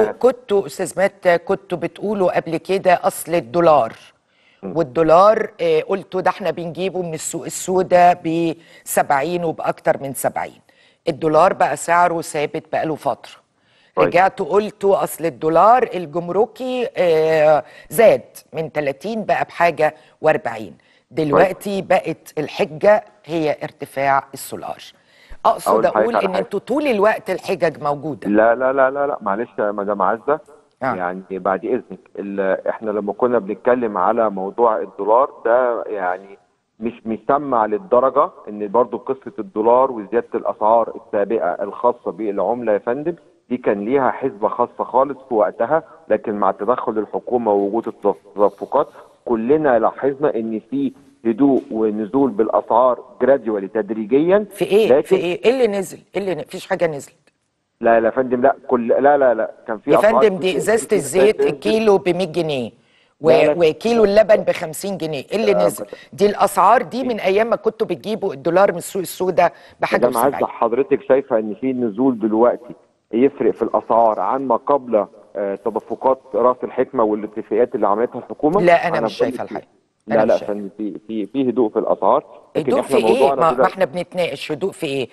كنتوا كنتوا استاذ مات كنتوا بتقولوا قبل كده اصل الدولار والدولار آه، قلتوا ده احنا بنجيبه من السوق السوداء ب 70 وباكتر من 70 الدولار بقى سعره ثابت بقاله فتره طيب. رجعتوا قلتوا اصل الدولار الجمركي آه، زاد من 30 بقى بحاجه و40 دلوقتي بقت الحجه هي ارتفاع السولار اقصد أقول لحضرتك اقول على ان حاجة. انتوا طول الوقت الحجج موجوده لا لا لا لا لا معلش يا مدام عزه آه. يعني بعد اذنك ال- احنا لما كنا بنتكلم على موضوع الدولار ده يعني مش مسمع للدرجه ان برضو قصه الدولار وزياده الاسعار السابقه الخاصه بالعمله يا فندم دي كان ليها حسبه خاصه خالص في وقتها لكن مع تدخل الحكومه ووجود التدفقات كلنا لاحظنا ان في هدوء ونزول بالاسعار جراديوالي تدريجيا في ايه في لكن ايه ايه اللي نزل ايه اللي مفيش حاجه نزلت لا لا يا فندم لا كل لا لا لا كان في يا أسعار فندم دي كتير- ازازه كتير الزيت بتنزل. الكيلو ب 100 جنيه و... لا، لا. وكيلو اللبن ب 50 جنيه ايه اللي لا، نزل بس- دي الاسعار دي من ايام ما كنتوا بتجيبوا الدولار من السوق السوداء بحاجه مدام عزه و70 حضرتك شايفه ان في نزول دلوقتي يفرق في الاسعار عن ما قبل آه، تدفقات راس الحكمه والاتفاقيات اللي عملتها الحكومه لا، أنا مش بقول شايفة لك الحقيقة. لا أنا لا مش شايفة. عشان في في في هدوء في الاسعار لكن هدوء إحنا في ايه موضوعنا ما, ما دلوقتي- احنا بنتناقش هدوء في ايه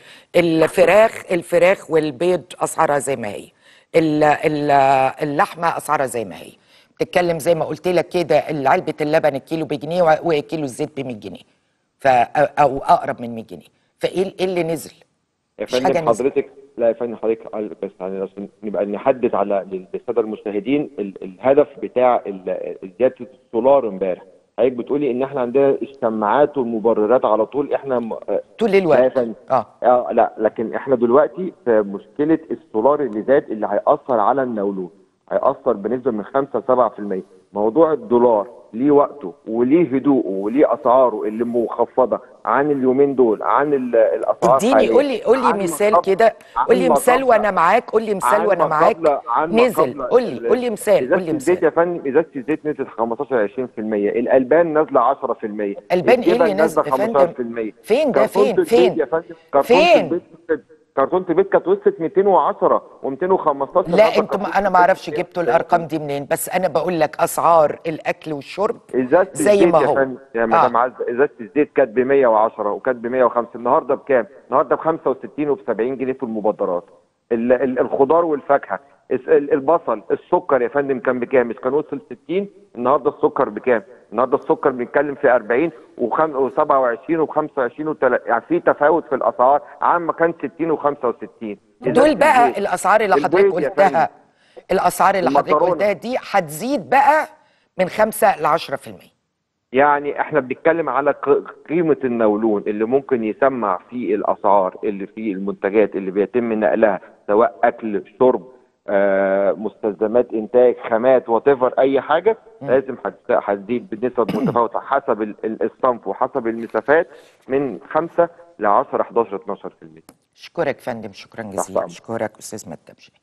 الفراخ الفراخ والبيض اسعارها زي ما هي ال- ال- اللحمه اسعارها زي ما هي بتتكلم زي ما قلت لك كده علبه اللبن الكيلو بجنيه و- وكيلو الزيت ب 100 جنيه ف او اقرب من 100 جنيه فايه إيه اللي نزل يا مفيش حاجة فندم نزلت. حضرتك لا يا فندم حضرتك قال- بس يعني عشان نبقى نحدد على للساده المشاهدين ال- الهدف بتاع ال- زياده السولار امبارح حضرتك بتقولي ان احنا عندنا الشماعات والمبررات على طول احنا م- آه، طول لا يا الوقت فندم. اه اه لا لكن احنا دلوقتي في مشكله السولار اللي زاد اللي هيأثر على النولون هيأثر بنسبه من 5 ل 7% موضوع الدولار ليه وقته وليه هدوءه وليه اسعاره اللي مخفضه عن اليومين دول عن ال- الاسعار اديني حالياً. قول لي قول لي عن ما مثال قبل- كده عن قول لي ما مثال قبل- وانا معاك قول لي مثال عن وانا ما معاك قبل- عن ما نزل قبل قول لي ال- قول لي مثال قول لي ازازه الزيت مثال يا فندم ازازه الزيت نزلت 15 20% الالبان نازله 10% البان ايه اللي الجبن نازل يا فندم 15% فين ده كرتونة فين البيض فين يا فندم كرتونة فين البيض كرتونة البيض كانت وصلت 210 و215 لا انتوا ما انا ما اعرفش جبتوا الارقام دي منين بس انا بقول لك اسعار الاكل والشرب ازازه زي الزيت ما يا هو. فندم يا آه. مدام عزه ازازه الزيت كانت ب 110 وكانت ب 105 النهارده بكام؟ النهارده ب 65 وب 70 جنيه في المبادرات ال- ال- الخضار والفاكهه الس- ال- البصل السكر يا فندم كان بكام؟ مش كان وصل 60 النهارده السكر بكام؟ النهارده السكر بنتكلم في 40 و27 و25 و3 يعني في تفاوت في الاسعار عن ما كان 60 و65 دول بقى الاسعار اللي حضرتك البيض يا قلتها فندم. الاسعار اللي حضرتك المكرونة. قلتها دي هتزيد بقى من 5 ل 10% يعني احنا بنتكلم على ق- قيمة النولون اللي ممكن يسمع في الأسعار اللي في المنتجات اللي بيتم نقلها سواء أكل شرب آه مستلزمات إنتاج خامات وتفر أي حاجة لازم هتست- هتزيد بنسب متفاوتة حسب ال- ال- الصنف وحسب المسافات من 5 ل 10 11 12% اشكرك فندم شكرا تحت جزيلا أمرك. اشكرك استاذ متبشي